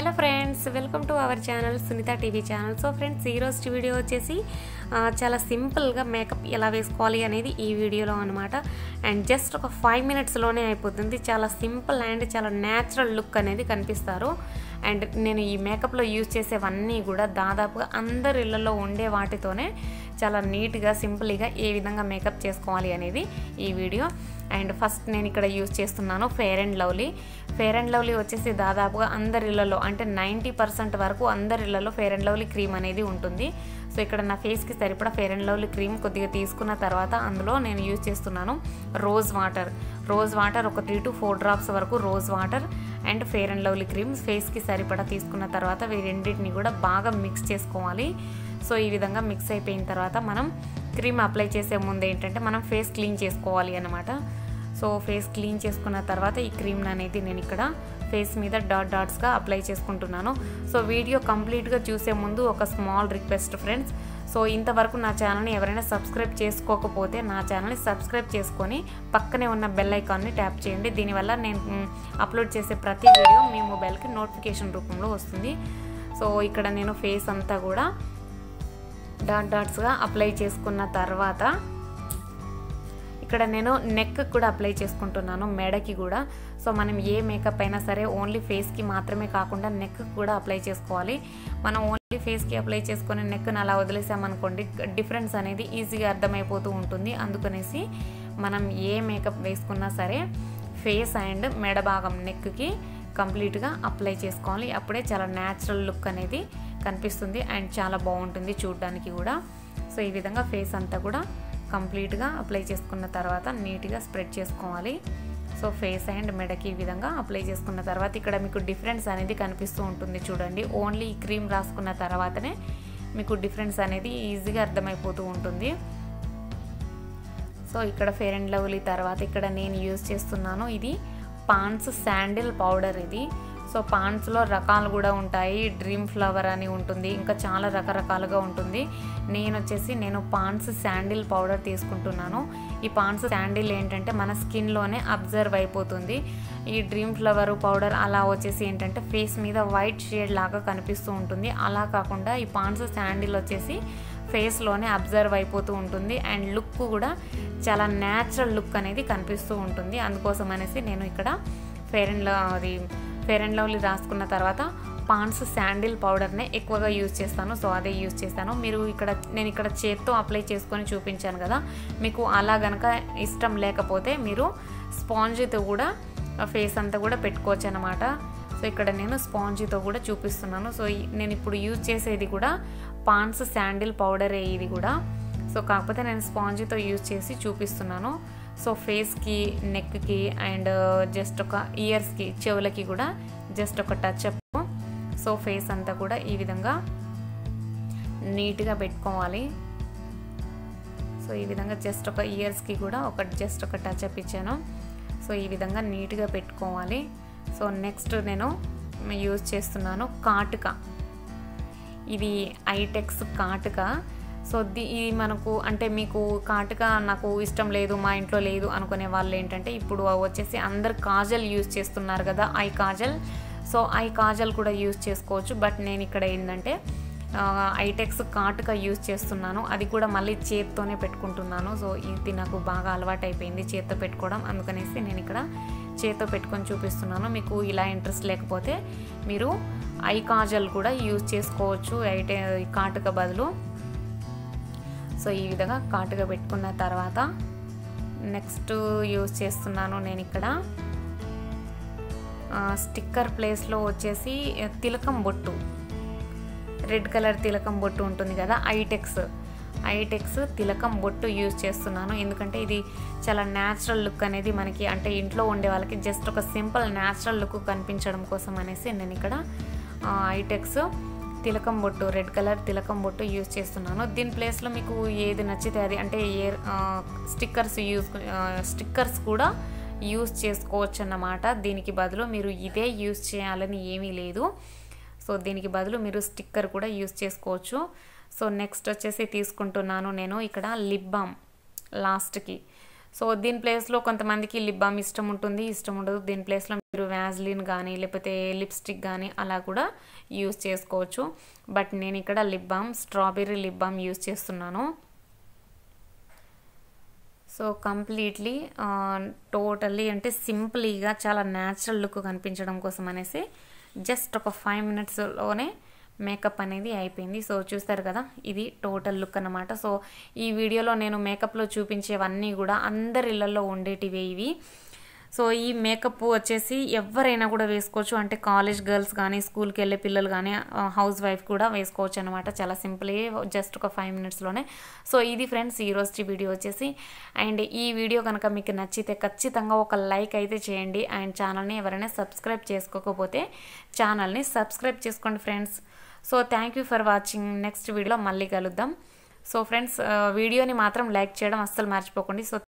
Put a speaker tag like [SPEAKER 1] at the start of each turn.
[SPEAKER 1] hello friends welcome to our channel Sunitha TV channel so friends ఈరోజు video వచ్చేసి ఆ, చాలా సింపుల్గా మేకప్ ఎలా వేసుకోవాలి అనేది ఈ వీడియోలో అనమాట అండ్ జస్ట్ ఒక ఫైవ్ మినిట్స్లోనే అయిపోతుంది చాలా సింపుల్ అండ్ చాలా న్యాచురల్ లుక్ అనేది కనిపిస్తారు అండ్ నేను ఈ మేకప్లో యూజ్ చేసేవన్నీ కూడా దాదాపుగా అందరి ఇళ్లలో ఉండే వాటితోనే చాలా నీట్గా సింపుల్గా ఏ విధంగా మేకప్ చేసుకోవాలి అనేది ఈ వీడియో అండ్ ఫస్ట్ నేను ఇక్కడ యూజ్ చేస్తున్నాను fair and lovely fair and lovely వచ్చేసి దాదాపుగా అందరి ఇళ్లలో అంటే నైంటీ పర్సెంట్ వరకు అందరి ఇళ్లలో ఫేర్ అండ్ లవ్లీ క్రీమ్ అనేది ఉంటుంది సో ఇక్కడ నా ఫేస్కి సరిపడా ఫేర్ అండ్ లవ్లీ క్రీమ్ కొద్దిగా తీసుకున్న తర్వాత అందులో నేను యూజ్ చేస్తున్నాను రోజ్ వాటర్ రోజ్ వాటర్ ఒక త్రీ టు ఫోర్ డ్రాప్స్ వరకు rose water and fair and lovely cream ఫేస్కి సరిపడా తీసుకున్న తర్వాత ఈ రెండింటిని కూడా బాగా మిక్స్ చేసుకోవాలి సో ఈ విధంగా మిక్స్ అయిపోయిన తర్వాత మనం క్రీమ్ అప్లై చేసే ముందు ఏంటంటే మనం ఫేస్ క్లీన్ చేసుకోవాలి అనమాట సో ఫేస్ క్లీన్ చేసుకున్న తర్వాత ఈ క్రీమ్ అనేది నేను ఇక్కడ ఫేస్ మీద డాట్ డాట్స్గా అప్లై చేసుకుంటున్నాను సో వీడియో కంప్లీట్గా చూసే ముందు ఒక స్మాల్ రిక్వెస్ట్ ఫ్రెండ్స్ సో ఇంతవరకు నా ఛానల్ని ఎవరైనా సబ్స్క్రైబ్ చేసుకోకపోతే నా ఛానల్ని సబ్స్క్రైబ్ చేసుకొని పక్కనే ఉన్న బెల్ ఐకాన్ని ట్యాప్ చేయండి దీనివల్ల నేను మ్, అప్లోడ్ చేసే ప్రతి వీడియో మీ మొబైల్కి నోటిఫికేషన్ రూపంలో వస్తుంది సో ఇక్కడ నేను ఫేస్ అంతా కూడా డాట్ డాట్స్గా అప్లై చేసుకున్న తర్వాత ఇక్కడ నేను నెక్ కూడా అప్లై చేసుకుంటున్నాను మెడకి కూడా సో మనం ఏ మేకప్ అయినా సరే ఓన్లీ ఫేస్కి మాత్రమే కాకుండా నెక్ కూడా అప్లై చేసుకోవాలి మనం ఓన్లీ ఫేస్కి అప్లై చేసుకొని నెక్ని అలా వదిలేసామనుకోండి డిఫరెన్స్ అనేది ఈజీగా అర్థమైపోతూ ఉంటుంది అందుకనేసి మనం ఏ మేకప్ వేసుకున్నా సరే ఫేస్ అండ్ మెడ భాగం నెక్కి కంప్లీట్గా అప్లై చేసుకోవాలి అప్పుడే చాలా న్యాచురల్ లుక్ అనేది కనిపిస్తుంది అండ్ చాలా బాగుంటుంది చూడడానికి కూడా సో ఈ విధంగా ఫేస్ అంతా కూడా కంప్లీట్గా అప్లై చేసుకున్న తర్వాత నీట్గా స్ప్రెడ్ చేసుకోవాలి సో ఫేస్ అండ్ మెడకి ఈ విధంగా అప్లై చేసుకున్న తర్వాత ఇక్కడ మీకు డిఫరెన్స్ అనేది కనిపిస్తూ ఉంటుంది చూడండి ఓన్లీ ఈ క్రీమ్ రాసుకున్న తర్వాతనే మీకు డిఫరెన్స్ అనేది ఈజీగా అర్థమైపోతూ ఉంటుంది సో ఇక్కడ ఫేర్ అండ్ లవ్లీ తర్వాత ఇక్కడ నేను యూజ్ చేస్తున్నాను ఇది పాన్స్ శాండిల్ పౌడర్ ఇది సో పాన్స్లో రకాలు కూడా ఉంటాయి డ్రీమ్ ఫ్లవర్ అని ఉంటుంది ఇంకా చాలా రకరకాలుగా ఉంటుంది నేను వచ్చేసి నేను పాన్స్ శాండిల్ పౌడర్ తీసుకుంటున్నాను ఈ పాన్స్ శాండిల్ ఏంటంటే మన స్కిన్లోనే అబ్జర్వ్ అయిపోతుంది ఈ డ్రీమ్ ఫ్లవర్ పౌడర్ అలా వచ్చేసి ఏంటంటే ఫేస్ మీద వైట్ షేడ్ లాగా కనిపిస్తూ ఉంటుంది అలా కాకుండా ఈ పాన్స్ శాండిల్ వచ్చేసి ఫేస్లోనే అబ్జర్వ్ అయిపోతూ ఉంటుంది అండ్ లుక్ కూడా చాలా న్యాచురల్ లుక్ అనేది కనిపిస్తూ ఉంటుంది అందుకోసం అనేసి నేను ఇక్కడ ఫేర్ అండ్ లవ్ అది ఫేర్ అండ్ లవ్లీ రాసుకున్న తర్వాత పాన్స్ శాండిల్ పౌడర్నే ఎక్కువగా యూజ్ చేస్తాను సో అదే యూజ్ చేస్తాను మీరు ఇక్కడ నేను ఇక్కడ చేత్తో అప్లై చేసుకొని చూపించాను కదా మీకు అలా గనక ఇష్టం లేకపోతే మీరు స్పాంజ్తో కూడా ఫేస్ అంతా కూడా పెట్టుకోవచ్చు అనమాట సో ఇక్కడ నేను స్పాంజీతో కూడా చూపిస్తున్నాను సో ఈ- నేను ఇప్పుడు యూజ్ చేసేది కూడా పాన్స్ శాండిల్ పౌడరే ఇది కూడా సో కాకపోతే నేను స్పాంజీతో యూజ్ చేసి చూపిస్తున్నాను సో ఫేస్కి నెక్కి అండ్ జస్ట్ ఒక ఇయర్స్కి చెవులకి కూడా జస్ట్ ఒక టచ్ అప్ సో ఫేస్ అంతా కూడా ఈ విధంగా నీట్గా పెట్టుకోవాలి సో ఈ విధంగా జస్ట్ ఒక ఇయర్స్కి కూడా ఒక జస్ట్ ఒక టచ్ అప్ ఇచ్చాను సో ఈ విధంగా నీట్గా పెట్టుకోవాలి సో నెక్స్ట్ నేను యూజ్ చేస్తున్నాను కాటుక ఇది ఐటెక్స్ కాటుక సో ది ఇది మనకు అంటే మీకు కాటుక నాకు ఇష్టం లేదు మా ఇంట్లో లేదు అనుకునే వాళ్ళు ఏంటంటే ఇప్పుడు వచ్చేసి అందరు కాజల్ యూజ్ చేస్తున్నారు కదా eye kajal so eye kajal కూడా యూజ్ చేసుకోవచ్చు బట్ నేను ఇక్కడ ఏంటంటే ఆ, ఐటెక్స్ కాటుక యూజ్ చేస్తున్నాను అది కూడా మళ్ళీ చేత్తోనే పెట్టుకుంటున్నాను సో ఇది నాకు బాగా అలవాటు అయిపోయింది చేత్తో పెట్టుకోవడం అందుకనేసి నేను ఇక్కడ చేత్తో పెట్టుకొని చూపిస్తున్నాను మీకు ఇలా ఇంట్రెస్ట్ లేకపోతే మీరు ఐ కాజల్ కూడా యూజ్ చేసుకోవచ్చు ఐటే కాటుక బదులు సో ఈ విధంగా కాటుగా పెట్టుకున్న తర్వాత నెక్స్ట్ యూజ్ చేస్తున్నాను నేను ఇక్కడ ఆ, స్టిక్కర్ ప్లేస్లో వచ్చేసి తిలకం బొట్టు రెడ్ కలర్ తిలకం బొట్టు ఉంటుంది కదా ఐటెక్స్ ఐటెక్స్ తిలకం బొట్టు యూజ్ చేస్తున్నాను ఎందుకంటే ఇది చాలా న్యాచురల్ లుక్ అనేది మనకి అంటే ఇంట్లో ఉండే వాళ్ళకి జస్ట్ ఒక సింపుల్ న్యాచురల్ లుక్ కనిపించడం కోసం అనేసి నేను ఇక్కడ ఆ, ఐటెక్స్ తిలకం బొట్టు రెడ్ కలర్ తిలకం బొట్టు యూజ్ చేస్తున్నాను దీని ప్లేస్లో మీకు ఏది నచ్చితే అది అంటే ఏ స్టిక్కర్స్ యూజ్ స్టిక్కర్స్ కూడా యూజ్ చేసుకోవచ్చు అన్నమాట దీనికి బదులు మీరు ఇదే యూజ్ చేయాలని ఏమీ లేదు సో దీనికి బదులు మీరు స్టిక్కర్ కూడా యూజ్ చేసుకోవచ్చు సో నెక్స్ట్ వచ్చేసి తీసుకుంటున్నాను నేను ఇక్కడ లిప్ బామ్ లాస్ట్కి సో దీని ప్లేస్లో కొంతమందికి లిప్ బామ్ ఇష్టం ఉంటుంది ఇష్టం ఉండదు దీని ప్లేస్లో మీరు వ్యాజ్లిన్ కానీ లేకపోతే లిప్స్టిక్ కానీ అలా కూడా యూస్ చేసుకోవచ్చు బట్ నేను ఇక్కడ lip balm strawberry lip balm use చేస్తున్నాను సో కంప్లీట్లీ టోటల్లీ అంటే సింపుల్గా చాలా న్యాచురల్ లుక్ కనిపించడం కోసం అనేసి జస్ట్ ఒక ఫైవ్ మినిట్స్లోనే మేకప్ అనేది అయిపోయింది సో చూస్తారు కదా ఇది టోటల్ లుక్ అనమాట సో ఈ వీడియోలో నేను మేకప్లో చూపించేవన్నీ కూడా అందరి ఇళ్లలో ఉండేటివే ఇవి సో ఈ మేకప్ వచ్చేసి ఎవరైనా కూడా వేసుకోవచ్చు అంటే కాలేజ్ గర్ల్స్ కానీ స్కూల్కి వెళ్ళే పిల్లలు కానీ హౌస్ వైఫ్ కూడా వేసుకోవచ్చు అనమాట చాలా సింపుల్ జస్ట్ ఒక ఫైవ్ మినిట్స్లోనే సో ఇది ఫ్రెండ్స్ ఈ రోజు వీడియో వచ్చేసి అండ్ ఈ వీడియో కనుక మీకు నచ్చితే ఖచ్చితంగా ఒక లైక్ అయితే చేయండి అండ్ ఛానల్ని ఎవరైనా సబ్స్క్రైబ్ చేసుకోకపోతే ఛానల్ని సబ్స్క్రైబ్ చేసుకోండి friends so thank you for watching next వీడియోలో మళ్ళీ కలుద్దాం సో ఫ్రెండ్స్ వీడియోని మాత్రం లైక్ చేయడం అస్సలు మర్చిపోకండి సో